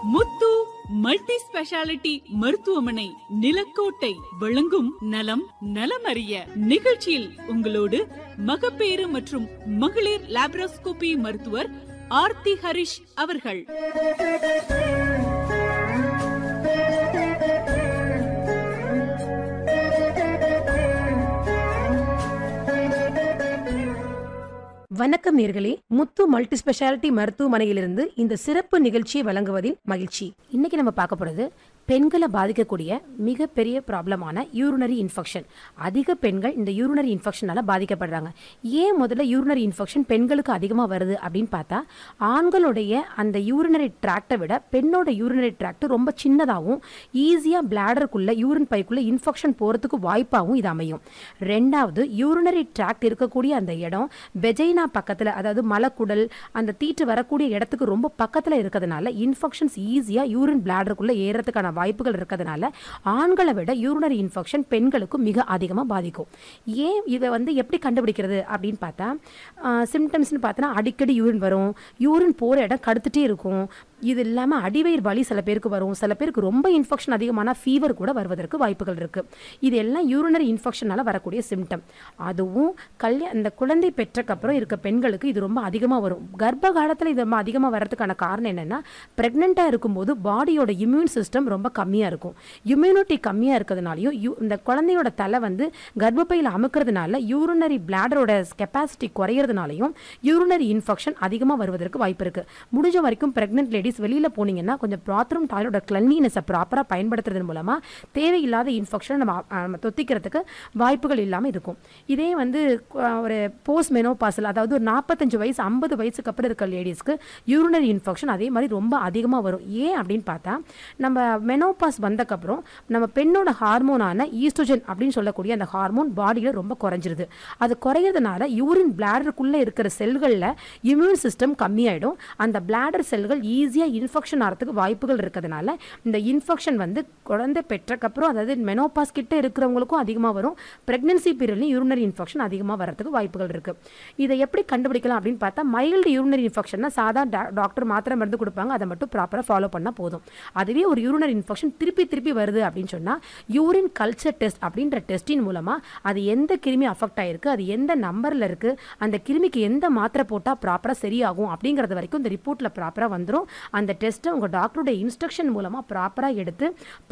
முத்து multi speciality மருத்துவமனை நிலக்கோட்டை வழங்கும் நலம் நலமறிய நிகழ்ச்சியில் உங்களோடு மகப்பேறு மற்றும் மகளிர் லாப்ரோஸ்கோபி மருத்துவர் ஆர்த்தி ஹரிஷ் அவர்கள் வணக்கம் நேர்களே முத்து மல்டி ஸ்பெஷாலிட்டி மருத்துவமனையிலிருந்து இந்த சிறப்பு நிகழ்ச்சியை வழங்குவதில் மகிழ்ச்சி இன்னைக்கு நம்ம பார்க்க போறது பெண்களை பாதிக்கக்கூடிய மிகப்பெரிய ப்ராப்ளமான யூரினரி இன்ஃபெக்ஷன் அதிக பெண்கள் இந்த யூரினரி இன்ஃபெக்ஷனால பாதிக்கப்படுறாங்க ஏன் முதல்ல யூரினரி இன்ஃபெக்ஷன் பெண்களுக்கு அதிகமாக வருது அப்படின்னு பார்த்தா ஆண்களுடைய அந்த யூரினரி ட்ராக்டை விட பெண்ணோட யூரினரி ட்ராக்ட் ரொம்ப சின்னதாகவும் ஈஸியாக பிளாடருக்குள்ள யூரின் பைக்குள்ள இன்ஃபெக்ஷன் போகிறதுக்கு வாய்ப்பாகவும் இது அமையும் ரெண்டாவது யூரினரி ட்ராக்ட் இருக்கக்கூடிய அந்த இடம் வெஜைனா பக்கத்தில் அதாவது மலக்குடல் அந்த தீட்டு வரக்கூடிய இடத்துக்கு ரொம்ப பக்கத்தில் இருக்கிறதுனால இன்ஃபெக்ஷன்ஸ் ஈஸியாக யூரின் பிளாடருக்குள்ள ஏறதுக்கான வாய்ப்புகள் இருக்கிறதுனால ஆண்களை விட யூரினரி இன்ஃபெக்ஷன் பெண்களுக்கு மிக அதிகமாக பாதிக்கும் ஏன் இதை வந்து எப்படி கண்டுபிடிக்கிறது அப்படின்னு பார்த்தா சிம்டம்ஸ்னு பார்த்தோன்னா அடிக்கடி யூரின் வரும் யூரின் போகிற இடம் கடுத்துட்டே இருக்கும் இது இல்லாமல் அடிவயிறு வலி சில பேருக்கு வரும் சில பேருக்கு ரொம்ப இன்ஃபெக்ஷன் அதிகமான ஃபீவர் கூட வருவதற்கு வாய்ப்புகள் இருக்குது இது எல்லாம் யூரினரி இன்ஃபெக்ஷனால் வரக்கூடிய சிம்டம் அதுவும் கல்யா இந்த குழந்தை பெற்றக்கப்புறம் இருக்க பெண்களுக்கு இது ரொம்ப அதிகமாக வரும் கர்ப்ப காலத்தில் இது ரொம்ப அதிகமாக வர்றதுக்கான காரணம் என்னென்னா ப்ரெக்னெண்ட்டாக இருக்கும்போது பாடியோட இம்யூன் சிஸ்டம் ரொம்ப கம்மியாக இருக்கும் இம்யூனிட்டி கம்மியாக இருக்கிறதுனாலையும் யூ இந்த குழந்தையோட தலை வந்து கர்ப்பப்பையில் அமுக்கிறதுனால யூரினரி பிளாடரோட கெப்பாசிட்டி குறையிறதுனாலையும் யூரினரி இன்ஃபெக்ஷன் அதிகமாக வருவதற்கு வாய்ப்பு இருக்குது முடிஞ்ச வரைக்கும் ப்ரெக்னென்ட் லேடிஸ் வெளியில் போனீங்கன்னா கொஞ்சம் பாத்ரூம் டாய்லோட கிளன்லினஸை ப்ராப்பராக பயன்படுத்துறது மூலமாக தேவையில்லாத இன்ஃபெக்ஷன் நம்ம அ- நம்ம தொத்திக்கிறதுக்கு வாய்ப்புகள் இல்லாமல் இருக்கும் இதே வந்து கு- ஒரு போஸ்ட் மெனோபாசல் அதாவது ஒரு நாற்பத்தஞ்சு வயசு ஐம்பது வயசுக்கு அப்புறம் இருக்க லேடிஸ்க்கு யூரினரி இன்ஃபெக்ஷன் அதே மாதிரி ரொம்ப அதிகமாக வரும் ஏன் அப்படின்னு பார்த்தா நம்ம மெனோபாஸ் வந்தக்கப்புறம் நம்ம பெண்ணோட ஹார்மோனான ஈஸ்ட்ரோஜன் அப்படின்னு சொல்லக்கூடிய அந்த ஹார்மோன் பாடியில் ரொம்ப குறைஞ்சிருது அது குறையிறதுனால யூரின் பிளாடருக்குள்ளே இருக்கிற செல்களில் இம்யூன் சிஸ்டம் கம்மியாயிடும் அந்த பிளாடர் செல்கள் ஈஸியாக இன்ஃபெக்ஷன் ஆகிறதுக்கு வாய்ப்புகள் இருக்கிறதுனால இந்த இன்ஃபெக்ஷன் வந்து குழந்தை பெற்றக்கப்புறம் அதாவது மெனோபாஸ் கிட்ட இருக்கிறவங்களுக்கும் அதிகமாக வரும் ப்ரெக்னன்சி பீரியட்லையும் யூரினரி இன்ஃபெக்ஷன் அதிகமாக வரதுக்கு வாய்ப்புகள் இருக்குது இதை எப்படி கண்டுபிடிக்கலாம் அப்படின்னு பார்த்தா மைல்டு யூரினரி இன்ஃபெக்ஷன்னா சாதா டா- டாக்டர் மாத்திரை மருந்து கொடுப்பாங்க அதை மட்டும் ப்ராப்பராக ஃபாலோ பண்ணால் போதும் அதுவே ஒரு யூரினரி இன்ஃபெக்ஷன் திருப்பி திருப்பி வருது அப்படின்னு சொன்னால் யூரின் கல்ச்சர் டெஸ்ட் அப்படின்ற டெஸ்டின் மூலமாக அது எந்த கிருமி அஃபெக்ட் ஆயிருக்கு அது எந்த நம்பரில் இருக்குது அந்த கிருமிக்கு எந்த மாத்திரை போட்டால் ப்ராப்பராக சரியாகும் அப்படிங்கிறது வரைக்கும் இந்த ரிப்போர்ட்டில் ப்ராப்பராக வந்துடும் அந்த டெஸ்ட்டை உங்கள் டாக்டருடைய இன்ஸ்ட்ரக்ஷன் மூலமாக ப்ராப்பராக எடுத்து